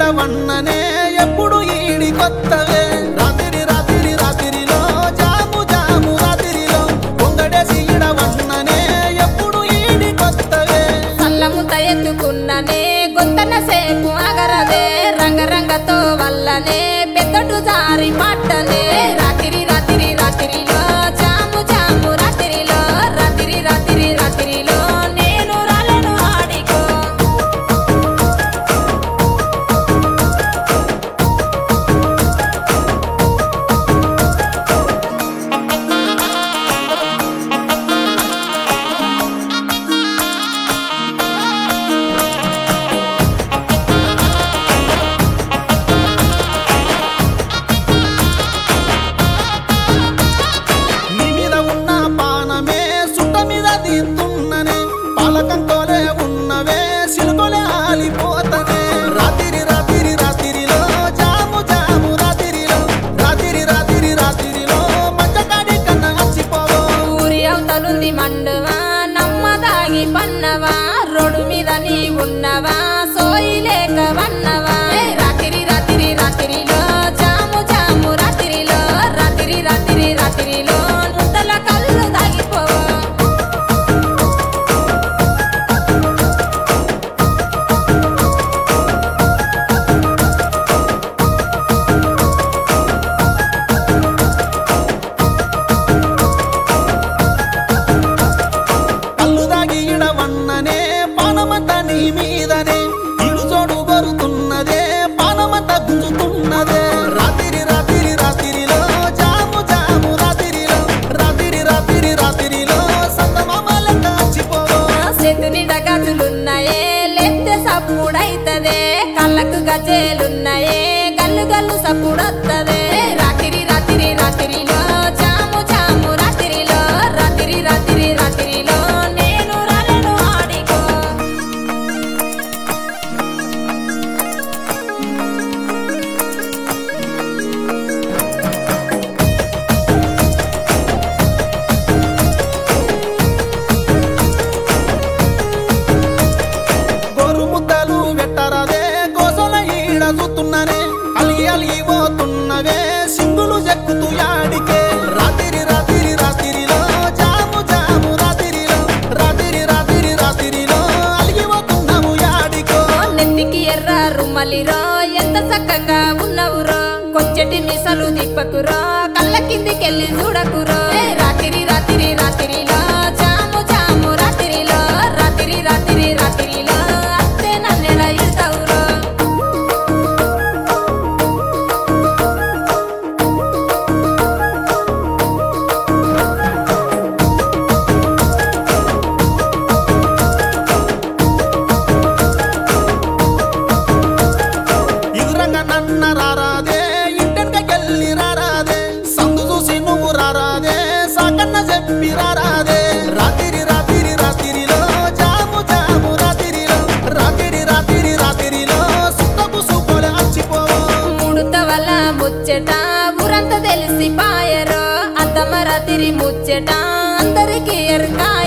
వన్ననే ఎప్పుడు ఈడి కొత్తవే రాత్రి రాత్రి రాత్రిలో జాము జాము రాత్రిలో పొంగడేసి ఈడ వన్ననే ఎప్పుడు ఈడి కొత్తవే సల్లముత ఎత్తుకున్ననే గొంతన సేపు అగరదే రంగరంగతో వల్లనే పెద్దటు జారి పట్టనే రాత్రి రాత్రి రాత్రిలో జాము జాము రాత్రిలో రాత్రి రాత్రి రాత్రిలో నేను రాలను ఆడికో నీ మీద ఉన్న పానమే సుట్ట మీద తీస్తున్ననే పాలకంతోలే ఉన్నవే సిలుకొలే ఆలిపోతనే రాత్రి రాత్రి రాత్రిలో జాము జాము రాత్రిలో రాత్రి రాత్రి రాత్రిలో మంచకాడి కన్నా వచ్చిపోవో ఊరి అవతలుంది మండువా నమ్మదాగి పన్నవా రోడ్డు మీద నీ ఉన్నవా సోయి లేక వన్నవా ఏ రాత్రి రాత్రి రాత్రిలో జాము జాము రాత్రిలో రాత్రి రాత్రి రాత్రిలో నుద్దల కళ్ళు దాగిపోవా కళ్ళు దాగి ఇడవన్ననే పానమంతా నీ మీదనే ఇడు చోడు కొరుతున్నదే పానమంతా గుంజుతున్నదే రాత్రి రాత్రి రాత్రిలో జాము జాము రాత్రిలో రాత్రి రాత్రి రాత్రిలో సంతమామలంత వచ్చిపోవో చేతుని డగాజులున్నాయే లెత్తే సప్పుడైతదే కళ్ళకు గజేలున్నాయే గల్లు గల్లు సప్పుడొత్తదే రాత్రి రాత్రి రాత్రిలో జాము జాము రాత్రిలో రాత్రి రాత్రి రాత్రిలో నేను రాలను ఆడికో గోరు ముద్దలు పెట్టరాదే గోసల ఈడ చూస్తున్ననే అలిగి అలిగి పోతున్నవే సింగులు చెక్కుతూ యాడికే రాత్రి రాత్రి రాత్రిలో జాము జాము రాత్రిలో రాత్రి రాత్రి రాత్రిలో అలిగి పోతున్నాము యాడికో నెత్తికి ఎర్ర రుమ్మలిరో ఎంత చక్కగా ఉన్నవురో కొచ్చటి మిసలు దిప్పకురో కళ్ళ కిందికెళ్ళి చూడకురో ఏ రాత్రి రాత్రి రాత్రిలో జాము జాము రాత్రిలో రాత్రి రాత్రి రాత్రిలో అత్తే నన్నెల ఇడతావురో ఎదురంగా నన్న రారాదే ఇంటెనకెళ్ళి రారాదే సందు చూసి నువ్వు రారాదే సాకన్న చెప్పి రారాదే రాత్రి రాత్రి రాత్రిలో జాము జాము రాత్రిలో రాత్రి రాత్రి రాత్రిలో సుత్తపు సుబ్బోలే అచ్చిపోవో ముడత వల్ల ముచ్చట ఊరంతా తెలిసి పాయరో అద్దమ రాత్రి ముచ్చట అందరికి ఎరుక